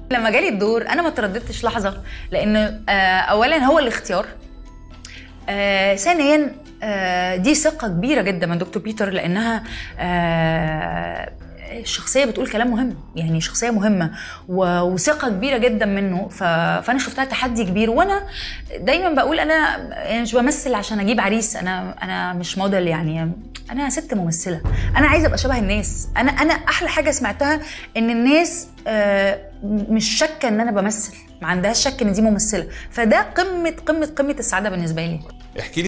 لما جالي الدور انا ما ترددتش لحظه لان آه، اولا هو الاختيار آه، ثانيا آه، دي ثقه كبيره جدا من دكتور بيتر لانها آه، شخصيه بتقول كلام مهم يعني شخصيه مهمه و- وثقه كبيره جدا منه ف... فانا شفتها تحدي كبير وانا دايما بقول انا يعني مش بمثل عشان اجيب عريس انا انا مش موديل يعني انا ست ممثله انا عايزه ابقى شبه الناس انا انا احلى حاجه سمعتها ان الناس آه، مش شاكه ان انا بمثل ما عندهاش شك ان دي ممثله فده قمه قمه قمه السعاده بالنسبه لي احكي لي